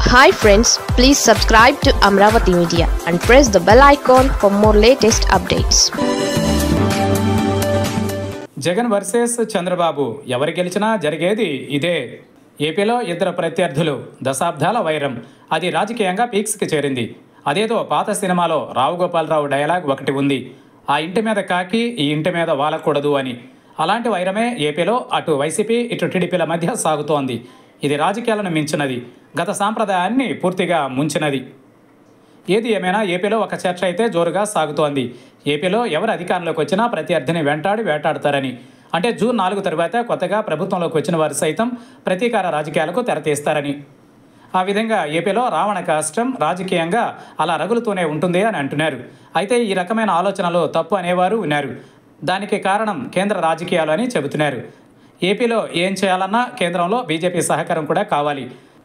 hi friends please subscribe to Amaravati media and press the bell icon for more latest updates Jagan versus Chandrababu ఎవరు గెలిచినా జరిగేది ఇదే ఏపీలో ఇద్దరు ప్రత్యర్థులు దశాబ్దాల వైరం అది రాజకీయంగా పీక్స్కి చేరింది అదేదో పాత సినిమాలో రావు గోపాలరావు డైలాగ్ ఒకటి ఉంది ఆ ఇంటి మీద కాకి ఈ ఇంటి మీద వాలకూడదు అని అలాంటి వైరమే ఏపీలో అటు వైసీపీ ఇటు టీడీపీల మధ్య సాగుతోంది ఇది రాజకీయాలను మించినది గత సాంప్రదాయాన్ని పూర్తిగా ముంచినది ఏది ఏమైనా ఏపీలో ఒక చర్చ అయితే జోరుగా సాగుతోంది ఏపీలో ఎవరు అధికారంలోకి వచ్చినా ప్రత్యర్థిని వెంటాడి వేటాడతారని అంటే జూన్ నాలుగు తర్వాత కొత్తగా ప్రభుత్వంలోకి వచ్చిన వారు సైతం ప్రతీకార రాజకీయాలకు తెరతీస్తారని ఆ విధంగా ఏపీలో రావణ కాష్టం రాజకీయంగా అలా రగులుతూనే ఉంటుంది అని అంటున్నారు అయితే ఈ రకమైన ఆలోచనలు తప్పు అనేవారు ఉన్నారు దానికి కారణం కేంద్ర రాజకీయాలు అని చెబుతున్నారు ఏపీలో ఏం చేయాలన్నా కేంద్రంలో బీజేపీ సహకారం కూడా కావాలి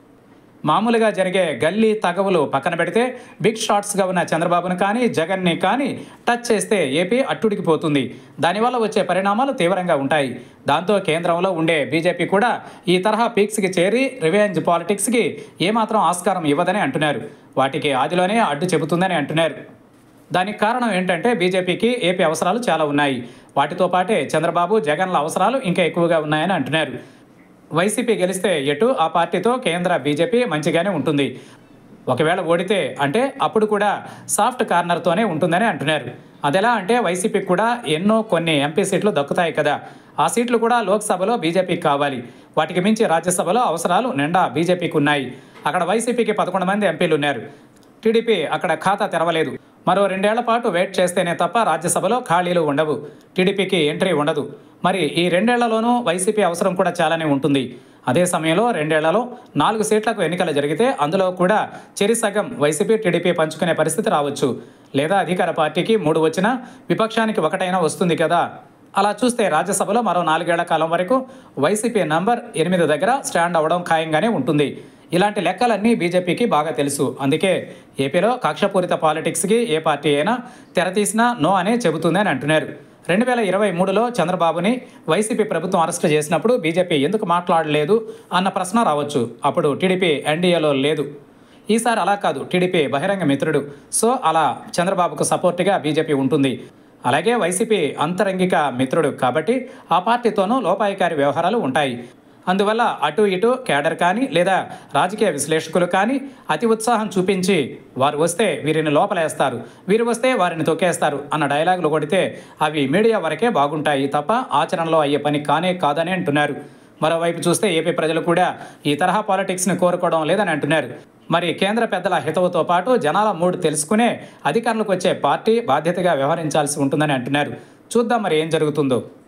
మామూలుగా జరిగే గల్లీ తగవులు పక్కన పెడితే బిగ్ షాట్స్గా ఉన్న చంద్రబాబును కానీ జగన్ని కానీ టచ్ చేస్తే ఏపీ అట్టుడికిపోతుంది దానివల్ల వచ్చే పరిణామాలు తీవ్రంగా ఉంటాయి దాంతో కేంద్రంలో ఉండే బీజేపీ కూడా ఈ తరహా పీక్స్కి చేరి రివెంజ్ పాలిటిక్స్కి ఏమాత్రం ఆస్కారం ఇవ్వదని అంటున్నారు వాటికి ఆదిలోనే అడ్డు చెబుతుందని అంటున్నారు దానికి కారణం ఏంటంటే బీజేపీకి ఏపీ అవసరాలు చాలా ఉన్నాయి వాటితో పాటే చంద్రబాబు జగన్ల అవసరాలు ఇంకా ఎక్కువగా ఉన్నాయని అంటున్నారు వైసీపీ గెలిస్తే ఎటు ఆ పార్టీతో కేంద్ర బీజేపీ మంచిగానే ఉంటుంది ఒకవేళ ఓడితే అంటే అప్పుడు కూడా సాఫ్ట్ కార్నర్తోనే ఉంటుందని అంటున్నారు అదెలా అంటే వైసీపీకి కూడా ఎన్నో కొన్ని ఎంపీ సీట్లు దక్కుతాయి కదా ఆ సీట్లు కూడా లోక్సభలో బీజేపీకి కావాలి వాటికి మించి రాజ్యసభలో అవసరాలు నిండా బీజేపీకి ఉన్నాయి అక్కడ వైసీపీకి పదకొండు మంది ఎంపీలు ఉన్నారు టీడీపీ అక్కడ ఖాతా తెరవలేదు మరో రెండేళ్ల పాటు వెయిట్ చేస్తేనే తప్ప రాజ్యసభలో ఖాళీలు ఉండవు టీడీపీకి ఎంట్రీ ఉండదు మరి ఈ రెండేళ్లలోనూ వైసీపీ అవసరం కూడా చాలానే ఉంటుంది అదే సమయంలో రెండేళ్లలో నాలుగు సీట్లకు ఎన్నికలు జరిగితే అందులో కూడా చెరి సగం వైసీపీ టీడీపీ పంచుకునే పరిస్థితి రావచ్చు లేదా అధికార పార్టీకి మూడు వచ్చినా విపక్షానికి ఒకటైనా వస్తుంది కదా అలా చూస్తే రాజ్యసభలో మరో నాలుగేళ్ల కాలం వరకు వైసీపీ నంబర్ ఎనిమిది దగ్గర స్టాండ్ అవ్వడం ఖాయంగానే ఉంటుంది ఇలాంటి లెక్కలన్నీ బీజేపీకి బాగా తెలుసు అందుకే ఏపీలో కక్షపూరిత పాలిటిక్స్కి ఏ పార్టీ అయినా తెరతీసినా నో అనే చెబుతుందని అంటున్నారు రెండు వేల ఇరవై మూడులో చంద్రబాబుని వైసీపీ ప్రభుత్వం అరెస్టు చేసినప్పుడు బీజేపీ ఎందుకు మాట్లాడలేదు అన్న ప్రశ్న రావచ్చు అప్పుడు టీడీపీ ఎన్డీఏలో లేదు ఈసారి అలా కాదు టీడీపీ బహిరంగ మిత్రుడు సో అలా చంద్రబాబుకు సపోర్ట్గా బీజేపీ ఉంటుంది అలాగే వైసీపీ అంతరంగిక మిత్రుడు కాబట్టి ఆ పార్టీతోనూ లోపాయికారి వ్యవహారాలు ఉంటాయి అందువల్ల అటు ఇటు కేడర్ కానీ లేదా రాజకీయ విశ్లేషకులు కానీ అతి ఉత్సాహం చూపించి వారు వస్తే వీరిని లోపలేస్తారు వీరు వస్తే వారిని తొక్కేస్తారు అన్న డైలాగులు కొడితే అవి మీడియా వరకే బాగుంటాయి తప్ప ఆచరణలో అయ్యే పని కానే కాదని అంటున్నారు మరోవైపు చూస్తే ఏపీ ప్రజలు కూడా ఈ తరహా పాలిటిక్స్ని కోరుకోవడం లేదని అంటున్నారు మరి కేంద్ర పెద్దల హితవుతో పాటు జనాల మూడు తెలుసుకునే అధికారులకు వచ్చే పార్టీ బాధ్యతగా వ్యవహరించాల్సి ఉంటుందని అంటున్నారు చూద్దాం మరి ఏం జరుగుతుందో